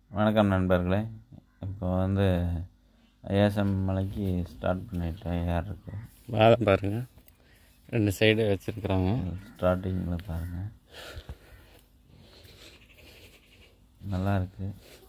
வணக்கம் நண்பர்களே இப்போ வந்து ஐஎஸ்எம் மலைக்கு ஸ்டார்ட் பண்ணிட்டேன் ஏறுறதுக்கு பாதம் பாருங்கள் ரெண்டு சைடு வச்சுருக்குறாங்க ஸ்டார்டிங்கில் பாருங்கள் நல்லா இருக்கு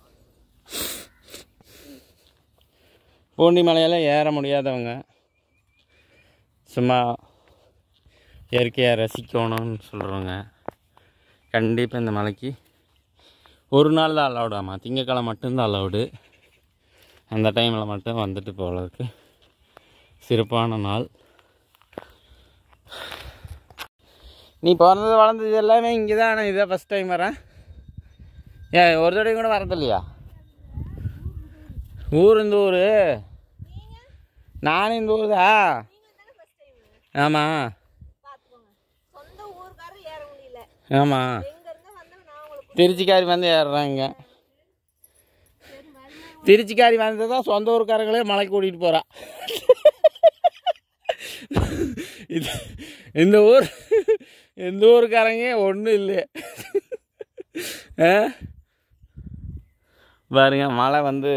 பூண்டி மலையெல்லாம் ஏற முடியாதவங்க சும்மா இயற்கையை ரசிக்கணும்னு சொல்கிறவங்க கண்டிப்பாக இந்த மலைக்கு ஒரு நாள் தான் அலௌடு ஆமாம் திங்கக்கிழமை மட்டும்தான் அலௌடு அந்த டைமில் மட்டும் வந்துட்டு போகிறதுக்கு சிறப்பான நாள் நீ பிறந்தது வளர்ந்தது எல்லாமே இங்கே தான் ஆனால் இதான் ஃபஸ்ட் டைம் வரேன் ஏன் ஒரு தடவை கூட வரதில்லையா ஊர் இந்த ஊர் நானும் இந்த ஊர் தான் ஆமாம் சொந்த ஊருக்காரர் ஏற முடியல ஆமாம் எங்க இருந்து வந்தோம் நான் உங்களுக்கு திருச்சிக்காரி வந்து ஏறுறாங்க திருச்சிக்காரி வந்து தான் சொந்த ஊருக்காரங்களே மலைக்கு கூட்டிகிட்டு போகிறா இது இந்த ஊர் இந்த ஊருக்காரங்க ஒன்றும் இல்லை ஆ? பாருங்க மழை வந்து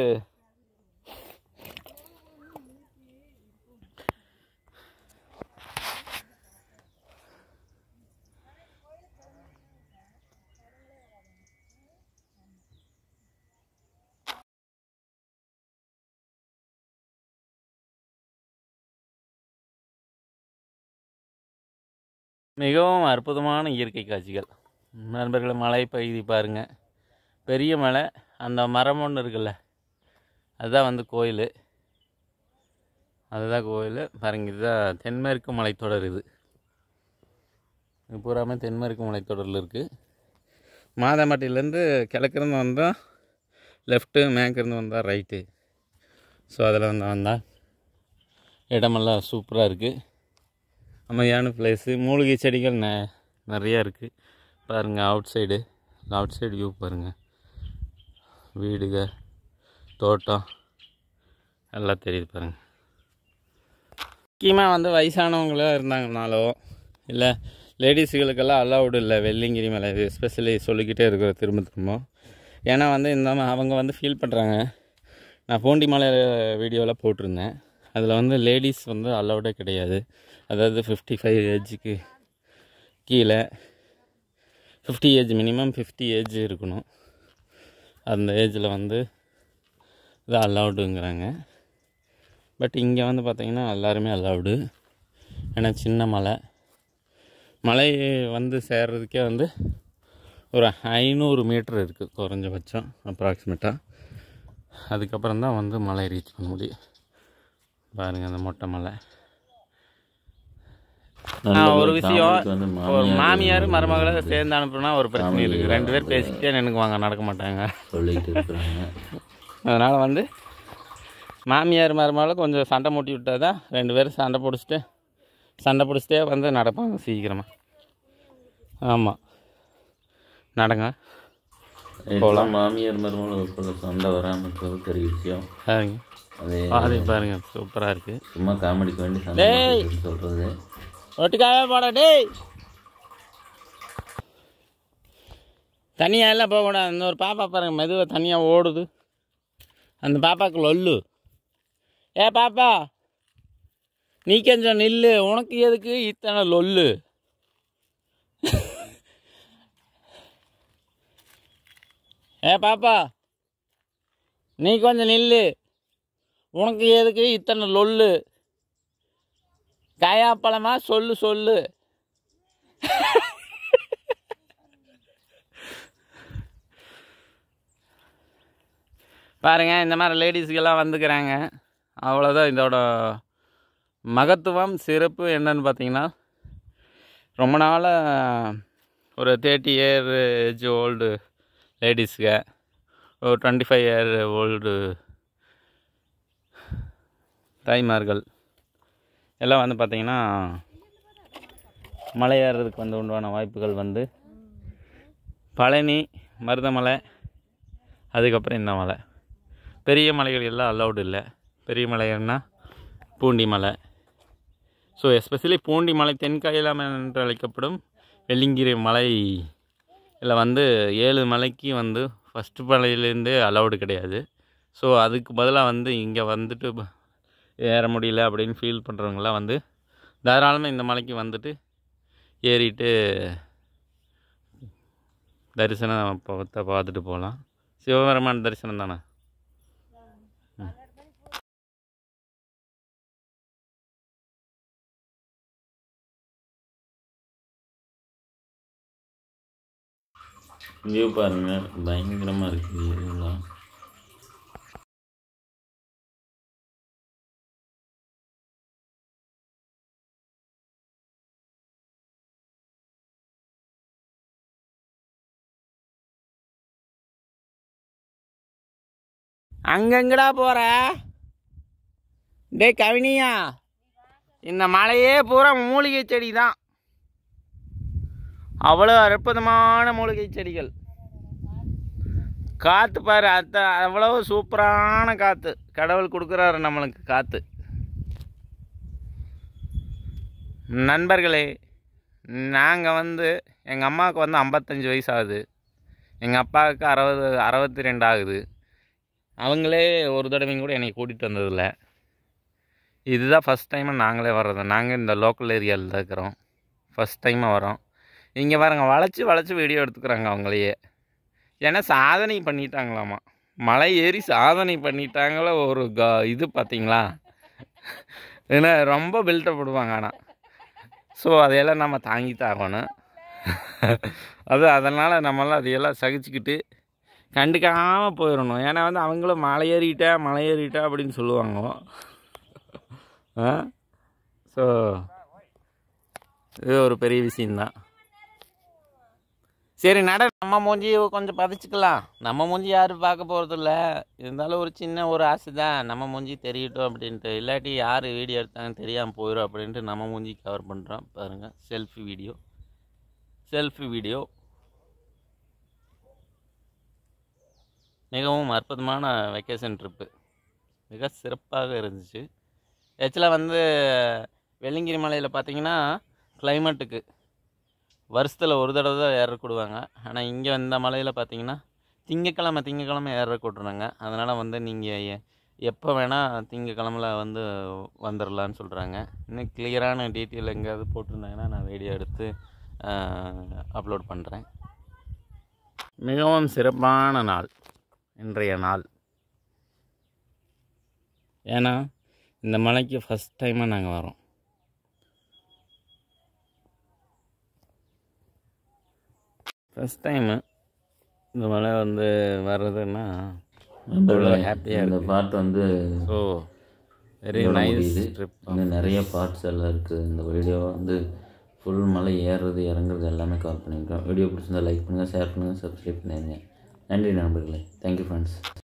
மிகவும் அற்புதமான இயற்கை காட்சிகள் நண்பர்களே மலை பகுதி பாருங்கள் பெரிய மலை அந்த மரம் ஒன்று இருக்குல்ல அதுதான் வந்து கோயில் அதுதான் கோயில் பாருங்க இதுதான் தென்மேற்கு மலைத்தொடர் இது இது பூராமே தென்மேற்கு மலைத்தொடரில் இருக்குது மாதம்பட்டியிலேருந்து கிழக்கிருந்து வந்தால் லெஃப்ட்டு மேற்கிருந்து வந்தால் ரைட்டு ஸோ அதில் வந்து வந்தால் இடமெல்லாம் சூப்பராக இருக்குது அமைதியான பிளேஸு மூலிகை செடிகள் நெ நிறையா இருக்குது பாருங்கள் outside outside view பாருங்கள் வீடுக தோட்டம் எல்லாம் தெரியுது பாருங்கள் முக்கியமாக வந்து வயசானவங்களாக இருந்தாங்கனாலோ இல்லை லேடிஸுகளுக்கெல்லாம் அலௌடு இல்லை வெள்ளிங்கிரி மலை எஸ்பெஷலி சொல்லிக்கிட்டே இருக்கிற திரும்ப திரும்ப ஏன்னா வந்து இந்த மா- அவங்க வந்து ஃபீல் பண்ணுறாங்க நான் பூண்டி மலை வீடியோவில் போட்டிருந்தேன் அதில் வந்து லேடிஸ் வந்து அலௌடே கிடையாது அதாவது ஃபிஃப்டி ஃபைவ் ஏஜுக்கு கீழே fifty age minimum fifty age இருக்கணும் அந்த ஏஜில் வந்து இது அலௌடுங்கிறாங்க பட் இங்கே வந்து பார்த்திங்கன்னா எல்லாருமே அலௌடு ஏன்னா சின்ன மலை மலை வந்து சேர்றதுக்கே வந்து ஒரு ஐநூறு மீட்டர் இருக்குது குறைஞ்சபட்சம் அப்ராக்சிமேட்டாக அதுக்கப்புறம் தான் வந்து மலை ரீச் பண்ண முடியும் பாருங்கள் அந்த மொட்டை மலை ஆ, ஒரு விஷயம் வந்து ஒரு மாமியார் மருமகளை சேர்ந்து அனுப்புனா ஒரு பிரச்சனை இருக்குது ரெண்டு பேர் பேசிக்கிட்டே நினைக்குவாங்க நடக்க மாட்டாங்க சொல்லிட்டு இருக்கிறாங்க அதனால் வந்து மாமியார் மருமகளை கொஞ்சம் சண்டை மூட்டி விட்டா தான் ரெண்டு பேரும் சண்டை பிடிச்சிட்டு சண்டை பிடிச்சிட்டே வந்து நடப்பாங்க சீக்கிரமாக ஆமாம் நடங்க போகலாம் மாமியார் மருமகள் சண்டை வராமல் இருக்கிறது பெரிய விஷயம் பாருங்க அது பாதி பாருங்க சூப்பராக இருக்குது சும்மா காமெடிக்கு வேண்டி சண்டை டேய். போட்டுக்கிட்டு சொல்கிறது ஒட்டுக்காவே போட டேய் தனியாக எல்லாம் போகக்கூடாது இன்னொரு பாப்பா பாருங்க மெதுவாக தனியாக ஓடுது அந்த பாப்பாவுக்கு லொல்லு ஏ பாப்பா நீ கொஞ்சம் நில்லு உனக்கு எதுக்கு இத்தனை லொல்லு ஏ பாப்பா நீ கொஞ்சம் நில்லு உனக்கு எதுக்கு இத்தனை லொல்லு காயாப்பழமா சொல்லு சொல்லு பாருங்க இந்த மாதிரி லேடிஸ்க்கெல்லாம் வந்துக்கிறாங்க அவ்வளோதான் இதோட மகத்துவம் சிறப்பு என்னன்னு பார்த்தீங்கன்னா ரொம்ப நாளாக ஒரு தேர்ட்டி இயர் ஏஜ் ஓல்டு லேடிஸுங்க ஒரு டுவெண்ட்டி ஃபைவ் இயர் ஓல்டு தாய்மார்கள் எல்லாம் வந்து பார்த்திங்கன்னா மலை ஏறுறதுக்கு வந்து உண்டான வாய்ப்புகள் வந்து பழனி மருதமலை அதுக்கப்புறம் இந்த மலை பெரிய மலைகள் எல்லாம் அலௌடு இல்லை பெரிய மலைன்னா பூண்டி மலை ஸோ எஸ்பெஷலி பூண்டி மலை தென்காயிலாமன் என்று அழைக்கப்படும் வெள்ளிங்கிரி மலை இதில் வந்து ஏழு மலைக்கு வந்து ஃபஸ்ட்டு மலையிலேருந்தே அலௌடு கிடையாது ஸோ அதுக்கு பதிலாக வந்து இங்கே வந்துட்டு ப- ஏற முடியல அப்படின்னு ஃபீல் பண்ணுறவங்களாம் வந்து தாராளமாக இந்த மலைக்கு வந்துட்டு ஏறிட்டு தரிசனம் பார்த்த பார்த்துட்டு போகலாம் சிவபெருமான் தரிசனம் தானே வியூ பாருங்க பயங்கரமாக இருக்குது இதெல்லாம் அங்கங்கடா போகிற டே கவினியா இந்த மலையே பூரா மூலிகை செடி தான் அவ்வளோ அற்புதமான மூலிகை செடிகள் காற்று பாரு அத்த அவ்வளோ சூப்பரான காற்று கடவுள் கொடுக்குறாரு நம்மளுக்கு காற்று நண்பர்களே நாங்கள் வந்து எங்கள் அம்மாவுக்கு வந்து ஐம்பத்தஞ்சு வயசு ஆகுது எங்கள் அப்பாவுக்கு அறுபது அறுபத்தி ரெண்டு ஆகுது அவங்களே ஒரு தடவையும் கூட என்னை கூட்டிகிட்டு வந்ததில்ல இதுதான் ஃபஸ்ட் டைம் நாங்களே வர்றது நாங்கள் இந்த லோக்கல் ஏரியாவில் தான் இருக்கிறோம் ஃபஸ்ட் டைமாக வரோம் இங்கே பாருங்க வளைச்சி வளைச்சி வீடியோ எடுத்துக்கிறாங்க அவங்களையே ஏன்னா சாதனை பண்ணிட்டாங்களாமா மலை ஏறி சாதனை பண்ணிட்டாங்களோ ஒரு க இது பார்த்தீங்களா ஏன்னா ரொம்ப பில்டப் விடுவாங்க ஆனால் ஸோ அதையெல்லாம் நம்ம தாங்கித்தான் ஆகணும் அது அதனால் நம்மளாம் அதையெல்லாம் சகிச்சுக்கிட்டு கண்டுக்காமல் போயிடணும் ஏன்னா வந்து அவங்களும் மலை ஏறிட்டா மலை ஏறிட்டா அப்படின்னு சொல்லுவாங்க ஆ ஸோ இது ஒரு பெரிய விஷயந்தான் சரி நட நம்ம மூஞ்சி கொஞ்சம் பதிச்சுக்கலாம் நம்ம மூஞ்சி யாரும் பார்க்க போகிறதில்ல இருந்தாலும் ஒரு சின்ன ஒரு ஆசை தான் நம்ம மூஞ்சி தெரியட்டும் அப்படின்ட்டு இல்லாட்டி யார் வீடியோ எடுத்தாங்கன்னு தெரியாமல் போயிடும் அப்படின்ட்டு நம்ம மூஞ்சி கவர் பண்ணுறோம் பாருங்கள் செல்ஃபி வீடியோ செல்ஃபி வீடியோ மிகவும் அற்புதமான வெக்கேஷன் ட்ரிப்பு மிக சிறப்பாக இருந்துச்சு ஆக்சுவலாக வந்து வெள்ளிங்கிரி மலையில் பார்த்தீங்கன்னா கிளைமேட்டுக்கு வருஷத்தில் ஒரு தடவை தான் ஏறக்கூடுவாங்க ஆனால் இங்கே இந்த மலையில் பார்த்தீங்கன்னா திங்கக்கிழமை திங்கக்கிழமை ஏறக்கூடுறாங்க அதனால் வந்து நீங்கள் எப்போ வேணால் திங்கக்கிழமைல வந்து வந்துடலான்னு சொல்கிறாங்க இன்னும் கிளியரான டீட்டெயில் எங்கேயாவது போட்டிருந்தாங்கன்னா நான் வீடியோ எடுத்து அப்லோட் பண்ணுறேன் மிகவும் சிறப்பான நாள் இன்றைய நாள் ஏன்னா இந்த மலைக்கு ஃபஸ்ட் டைமாக நாங்கள் வரோம் ஃபஸ்ட் டைமு இந்த மலை வந்து வர்றதுன்னா அவ்வளோ ஹாப்பியாக இந்த இருக்குது பாட்டு வந்து ஸோ வெரி இதோட நைஸ் முடியுது. ட்ரிப் இன்னும் நிறைய பார்ட்ஸ் எல்லாம் இருக்குது இந்த வீடியோ வந்து ஃபுல் மலை ஏறுறது இறங்குறது எல்லாமே கவர் பண்ணியிருக்கோம் வீடியோ பிடிச்சிருந்தா லைக் பண்ணுங்கள் ஷேர் பண்ணுங்கள் சப்ஸ்கிரைப் பண்ணிடுங்க நன்றி நண்பர்களே தேங்க்யூ ஃப்ரெண்ட்ஸ்